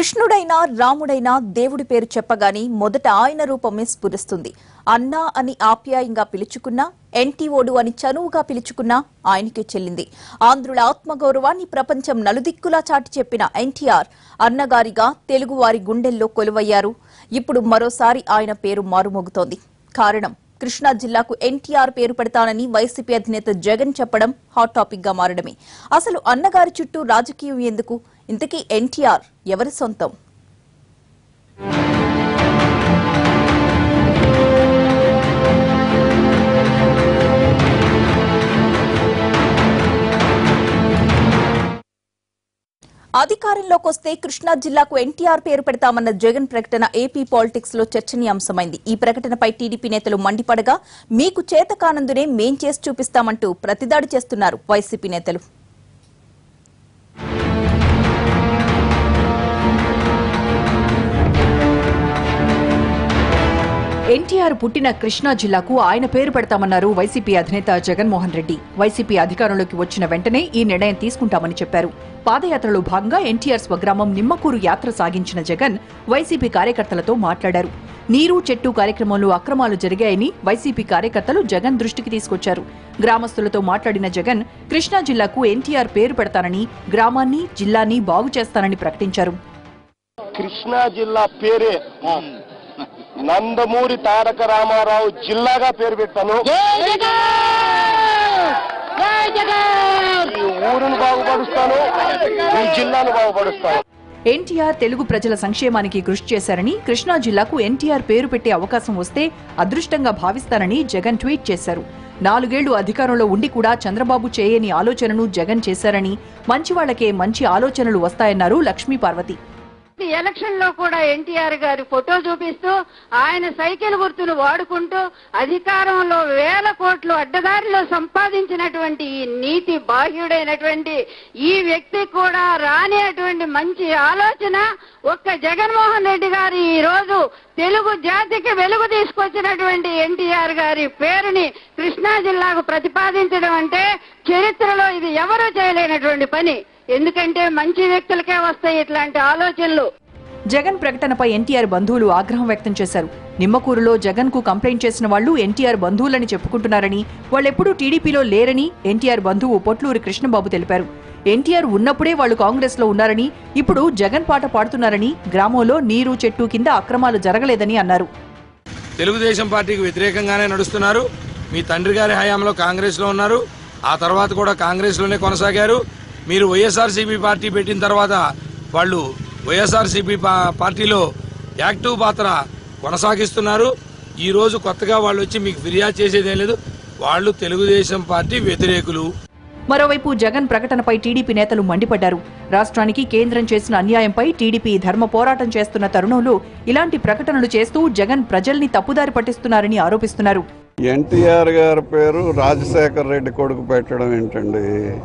కృష్ణుడైనా రాముడైనా దేవుడి పేరు చెప్పగాని మొదట ఆయన రూపమే స్ఫురిస్తుంది అన్నా అని ఆప్యాయంగా పిలుచుకున్నా ఎన్టీఓడు అని చనువుగా పిలుచుకున్నా ఆయనకే చెల్లింది ఆంధ్రుల ఆత్మగౌరవాన్ని ప్రపంచం నలుదిక్కులా చాటి చెప్పిన ఎన్టీఆర్ అన్నగారిగా తెలుగువారి గుండెల్లో కొలువయ్యారు ఇప్పుడు మరోసారి ఆయన పేరు మారుమోగుతోంది కారణం కృష్ణా జిల్లాకు ఎన్టీఆర్ పేరు పెడతానని వైసీపీ అధినేత జగన్ చెప్పడం హాట్ టాపిక్ గా మారడమే అసలు అన్నగారి చుట్టూ రాజకీయం ఎందుకు ఇంతకీ ఎన్టీఆర్ ఎవరి సొంతం అధికారంలోకి వస్తే కృష్ణా జిల్లాకు ఎన్టీఆర్ పేరు పెడతామన్న జగన్ ప్రకటన ఏపీ పాలిటిక్స్ లో చర్చనీయాంశమైంది ఈ ప్రకటనపై టీడీపీ నేతలు మండిపడగా మీకు చేత కానందునే మేం చేసి చూపిస్తామంటూ ప్రతిదాడి చేస్తున్నారు వైసీపీ నేతలు ఎన్టీఆర్ పుట్టిన కృష్ణా జిల్లాకు ఆయన పేరు పెడతామన్నారు వైసీపీ అధినేత జగన్మోహన్ రెడ్డి వైసీపీ అధికారంలోకి వచ్చిన వెంటనే ఈ నిర్ణయం తీసుకుంటామని చెప్పారు పాదయాత్రలో భాగంగా ఎన్టీఆర్ స్వగ్రామం నిమ్మకూరు యాత్ర సాగించిన జగన్ వైసీపీ కార్యకర్తలతో మాట్లాడారు నీరు చెట్టు కార్యక్రమంలో అక్రమాలు జరిగాయని వైసీపీ కార్యకర్తలు జగన్ దృష్టికి తీసుకొచ్చారు గ్రామస్తులతో మాట్లాడిన జగన్ కృష్ణా జిల్లాకు ఎన్టీఆర్ పేరు పెడతానని గ్రామాన్ని జిల్లాని బాగు చేస్తానని ప్రకటించారు కృష్ణా జిల్లా పేరే నందమూరి తారక రామారావు జిల్లాగా పేరు పెట్టాను ఈ ఊరును బాగుపరుస్తాను ఈ జిల్లాను బాగుపరుస్తాను ఎన్టీఆర్ తెలుగు ప్రజల సంక్షేమానికి కృషి చేశారని కృష్ణా జిల్లాకు ఎన్టీఆర్ పేరు పెట్టే అవకాశం వస్తే అదృష్టంగా భావిస్తారని జగన్ ట్వీట్ చేశారు నాలుగేళ్లు అధికారంలో ఉండి కూడా చంద్రబాబు చేయని ఆలోచనను జగన్ చేశారని మంచివాళ్లకే మంచి ఆలోచనలు వస్తాయన్నారు లక్ష్మీ పార్వతి ఈ ఎలక్షన్ లో కూడా ఎన్టీఆర్ గారి ఫోటో చూపిస్తూ ఆయన సైకిల్ గుర్తును వాడుకుంటూ అధికారంలో వేల కోట్లు అడ్డదారిలో సంపాదించినటువంటి ఈ నీతి బాహ్యుడైనటువంటి ఈ వ్యక్తి కూడా రానేటువంటి మంచి ఆలోచన ఒక్క జగన్మోహన్ రెడ్డి గారు ఈ రోజు తెలుగు జాతికి వెలుగు తీసుకొచ్చినటువంటి ఎన్టీఆర్ గారి పేరుని కృష్ణా జిల్లాకు ప్రతిపాదించడం అంటే చరిత్రలో ఇది ఎవరూ చేయలేనటువంటి పని ఎందుకంటే మంచి వ్యక్తులకే వస్తాయి ఇట్లాంటి ఆలోచనలు జగన్ ప్రకటనపై ఎన్టీఆర్ బంధువులు ఆగ్రహం వ్యక్తం చేశారు నిమ్మకూరులో జగన్ కు కంప్లైంట్ చేసిన వాళ్లు ఎన్టీఆర్ బంధువులని చెప్పుకుంటున్నారని వాళ్ళెప్పుడూ టీడీపీలో లేరని ఎన్టీఆర్ బంధువు పొట్లూరి కృష్ణబాబు తెలిపారు ఎన్టీఆర్ ఉన్నప్పుడే వాళ్లు కాంగ్రెస్ లో ఉన్నారని ఇప్పుడు జగన్ పాట పాడుతున్నారని గ్రామంలో నీరు చెట్టు కింద అక్రమాలు జరగలేదని అన్నారు తెలుగుదేశం పార్టీకి వ్యతిరేకంగానే నడుస్తున్నారు మీ తండ్రి గారి హయాంలో కాంగ్రెస్ లో ఉన్నారు ఆ తర్వాత కూడా కాంగ్రెస్ లోనే కొనసాగారు మీరు వైఎస్ఆర్సీపీ పార్టీ పెట్టిన తర్వాత వాళ్ళు వైఎస్ఆర్సీపీ పా- పార్టీలో యాక్టివ్ పాత్ర కొనసాగిస్తున్నారు ఈ రోజు కొత్తగా వాళ్ళు వచ్చి మీకు ఫిర్యాదు చేసేదేం లేదు వాళ్ళు తెలుగుదేశం పార్టీ వ్యతిరేకులు మరోవైపు జగన్ ప్రకటనపై టీడీపీ నేతలు మండిపడ్డారు రాష్ట్రానికి కేంద్రం చేసిన అన్యాయంపై టీడీపీ ధర్మ పోరాటం చేస్తున్న తరుణంలో ఇలాంటి ప్రకటనలు చేస్తూ జగన్ ప్రజల్ని తప్పుదారి పట్టిస్తున్నారని ఆరోపిస్తున్నారు ఎన్టీఆర్ గారి పేరు రాజశేఖర్ రెడ్డి కొడుకు పెట్టడం ఏంటండి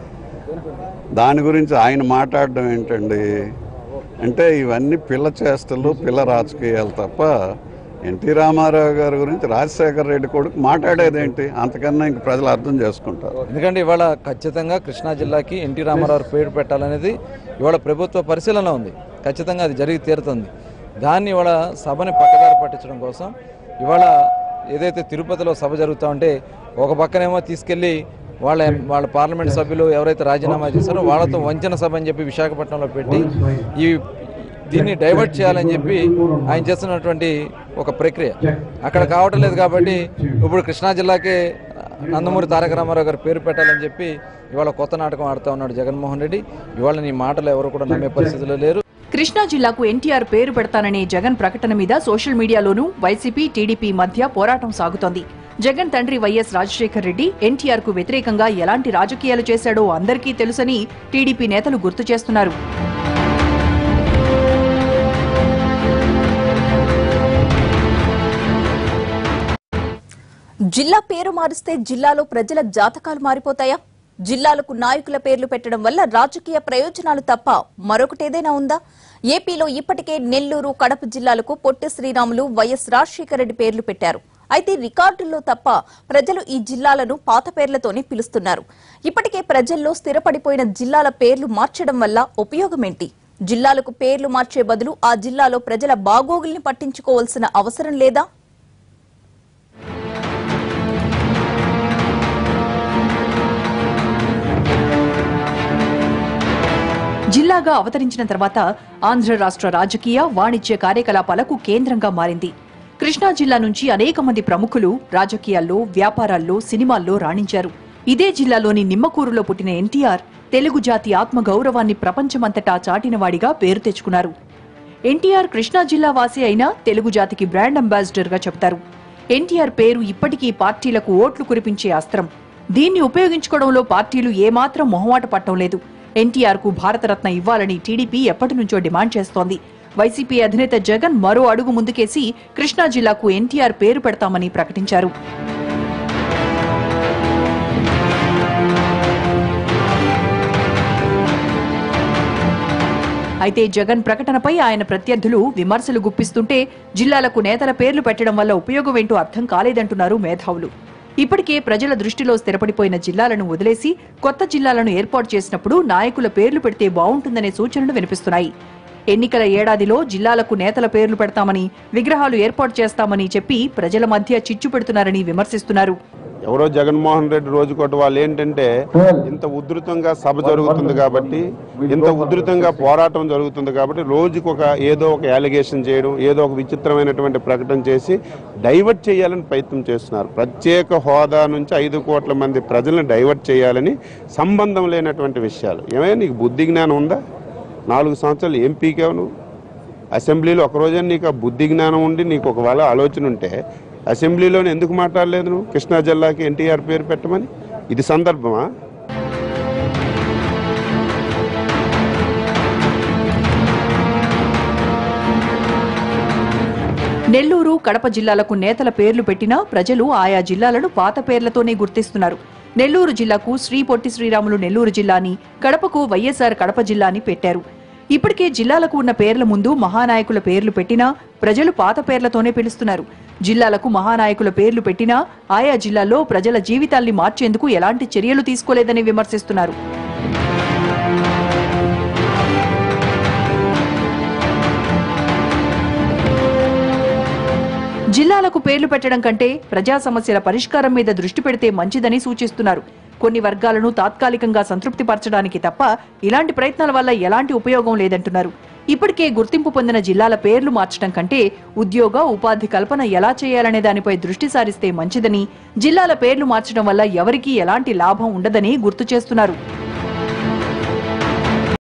దాని గురించి ఆయన మాట్లాడడం ఏంటండి అంటే ఇవన్నీ పిల్ల చేష్టలు పిల్ల రాజకీయాలు తప్ప ఎన్టీ రామారావు గారి గురించి రాజశేఖర్ రెడ్డి కొడుకు మాట్లాడేదేంటి అంతకన్నా ఇంక ప్రజలు అర్థం చేసుకుంటారు ఎందుకంటే ఇవాళ ఖచ్చితంగా కృష్ణా జిల్లాకి ఎన్టీ రామారావు పేరు పెట్టాలనేది ఇవాళ ప్రభుత్వ పరిశీలన ఉంది ఖచ్చితంగా అది జరిగి తీరుతుంది దాన్ని ఇవాళ సభని పక్కదారి పట్టించడం కోసం ఇవాళ ఏదైతే తిరుపతిలో సభ జరుగుతూ ఉంటే ఒక పక్కనేమో తీసుకెళ్లి వాళ్ళ వాళ్ళ పార్లమెంట్ సభ్యులు ఎవరైతే రాజీనామా చేశారో వాళ్ళతో వంచన సభ అని చెప్పి విశాఖపట్నంలో పెట్టి ఈ దీన్ని డైవర్ట్ చేయాలని చెప్పి ఆయన చేస్తున్నటువంటి ఒక ప్రక్రియ అక్కడ కావటం లేదు కాబట్టి ఇప్పుడు కృష్ణా జిల్లాకే నందమూరి తారక రామారావు గారు పేరు పెట్టాలని చెప్పి ఇవాళ కొత్త నాటకం ఆడుతూ ఉన్నాడు జగన్మోహన్ రెడ్డి ఇవాళ నీ మాటలు ఎవరు కూడా నమ్మే పరిస్థితిలో లేరు కృష్ణా జిల్లాకు ఎన్టీఆర్ పేరు పెడతాననే జగన్ ప్రకటన మీద సోషల్ మీడియాలోనూ వైసీపీ టీడీపీ మధ్య పోరాటం సాగుతోంది జగన్ తండ్రి వైఎస్ రాజశేఖర్ రెడ్డి ఎన్టీఆర్ కు వ్యతిరేకంగా ఎలాంటి రాజకీయాలు చేశాడో అందరికీ తెలుసని టీడీపీ నేతలు గుర్తు చేస్తున్నారు జిల్లా పేరు మారిస్తే జిల్లాలో ప్రజల జాతకాలు మారిపోతాయా జిల్లాలకు నాయకుల పేర్లు పెట్టడం వల్ల రాజకీయ ప్రయోజనాలు తప్ప మరొకటేదైనా ఉందా ఏపీలో ఇప్పటికే నెల్లూరు కడప జిల్లాలకు పొట్టి శ్రీరాములు వైఎస్ రాజశేఖర రెడ్డి పేర్లు పెట్టారు అయితే రికార్డుల్లో తప్ప ప్రజలు ఈ జిల్లాలను పాత పేర్లతోనే పిలుస్తున్నారు ఇప్పటికే ప్రజల్లో స్థిరపడిపోయిన జిల్లాల పేర్లు మార్చడం వల్ల ఉపయోగమేంటి జిల్లాలకు పేర్లు మార్చే బదులు ఆ జిల్లాలో ప్రజల బాగోగుల్ని పట్టించుకోవాల్సిన అవసరం లేదా జిల్లాగా అవతరించిన తర్వాత ఆంధ్ర రాష్ట్ర రాజకీయ వాణిజ్య కార్యకలాపాలకు కేంద్రంగా మారింది కృష్ణా జిల్లా నుంచి అనేక మంది ప్రముఖులు రాజకీయాల్లో వ్యాపారాల్లో సినిమాల్లో రాణించారు ఇదే జిల్లాలోని నిమ్మకూరులో పుట్టిన ఎన్టీఆర్ తెలుగు జాతి ఆత్మ గౌరవాన్ని ప్రపంచమంతటా చాటినవాడిగా పేరు తెచ్చుకున్నారు ఎన్టీఆర్ కృష్ణా జిల్లా వాసి అయినా తెలుగు జాతికి బ్రాండ్ అంబాసిడర్ గా చెప్తారు ఎన్టీఆర్ పేరు ఇప్పటికీ పార్టీలకు ఓట్లు కురిపించే అస్త్రం దీన్ని ఉపయోగించుకోవడంలో పార్టీలు ఏమాత్రం మొహమాట పట్టం లేదు ఎన్టీఆర్ కు భారతరత్న ఇవ్వాలని టీడీపీ ఎప్పటి నుంచో డిమాండ్ చేస్తోంది వైసీపీ అధినేత జగన్ మరో అడుగు ముందుకేసి కృష్ణా జిల్లాకు ఎన్టీఆర్ పేరు పెడతామని ప్రకటించారు అయితే జగన్ ప్రకటనపై ఆయన ప్రత్యర్థులు విమర్శలు గుప్పిస్తుంటే జిల్లాలకు నేతల పేర్లు పెట్టడం వల్ల ఉపయోగం ఏంటో అర్థం కాలేదంటున్నారు మేధావులు ఇప్పటికే ప్రజల దృష్టిలో స్థిరపడిపోయిన జిల్లాలను వదిలేసి కొత్త జిల్లాలను ఏర్పాటు చేసినప్పుడు నాయకుల పేర్లు పెడితే బావుంటుందనే సూచనలు వినిపిస్తున్నాయి ఎన్నికల ఏడాదిలో జిల్లాలకు నేతల పేర్లు పెడతామని విగ్రహాలు ఏర్పాటు చేస్తామని చెప్పి ప్రజల మధ్య చిచ్చు పెడుతున్నారని విమర్శిస్తున్నారు ఎవరో జగన్మోహన్ రెడ్డి రోజుకోటి వాళ్ళు ఏంటంటే ఇంత ఉధృతంగా సభ జరుగుతుంది కాబట్టి ఇంత ఉధృతంగా పోరాటం జరుగుతుంది కాబట్టి రోజుకు ఒక ఏదో ఒక అలిగేషన్ చేయడం ఏదో ఒక విచిత్రమైనటువంటి ప్రకటన చేసి డైవర్ట్ చేయాలని ప్రయత్నం చేస్తున్నారు ప్రత్యేక హోదా నుంచి ఐదు కోట్ల మంది ప్రజలను డైవర్ట్ చేయాలని సంబంధం లేనటువంటి విషయాలు ఏమైనా నీకు బుద్ధి జ్ఞానం ఉందా నాలుగు సంవత్సరాలు ఏం పీకావు నువ్వు అసెంబ్లీలో ఒకరోజే నీకు ఆ బుద్ధి జ్ఞానం ఉండి నీకు ఒకవేళ ఆలోచన ఉంటే అసెంబ్లీలోనే ఎందుకు మాట్లాడలేదు నువ్వు కృష్ణా జిల్లాకి ఎన్టీఆర్ పేరు పెట్టమని ఇది సందర్భమా నెల్లూరు కడప జిల్లాలకు నేతల పేర్లు పెట్టినా ప్రజలు ఆయా జిల్లాలను పాత పేర్లతోనే గుర్తిస్తున్నారు నెల్లూరు జిల్లాకు శ్రీ పొట్టి శ్రీరాములు నెల్లూరు జిల్లా అని కడపకు వైఎస్ఆర్ కడప జిల్లా అని పెట్టారు ఇప్పటికే జిల్లాలకు ఉన్న పేర్ల ముందు మహానాయకుల పేర్లు పెట్టినా ప్రజలు పాత పేర్లతోనే పిలుస్తున్నారు జిల్లాలకు మహానాయకుల పేర్లు పెట్టినా ఆయా జిల్లాల్లో ప్రజల జీవితాల్ని మార్చేందుకు ఎలాంటి చర్యలు తీసుకోలేదని విమర్శిస్తున్నారు జిల్లాలకు పేర్లు పెట్టడం కంటే ప్రజా సమస్యల పరిష్కారం మీద దృష్టి పెడితే మంచిదని సూచిస్తున్నారు కొన్ని వర్గాలను తాత్కాలికంగా సంతృప్తిపరచడానికి తప్ప ఇలాంటి ప్రయత్నాల వల్ల ఎలాంటి ఉపయోగం లేదంటున్నారు ఇప్పటికే గుర్తింపు పొందిన జిల్లాల పేర్లు మార్చడం కంటే ఉద్యోగ ఉపాధి కల్పన ఎలా చేయాలనే దానిపై దృష్టి సారిస్తే మంచిదని జిల్లాల పేర్లు మార్చడం వల్ల ఎవరికీ ఎలాంటి లాభం ఉండదని గుర్తు చేస్తున్నారు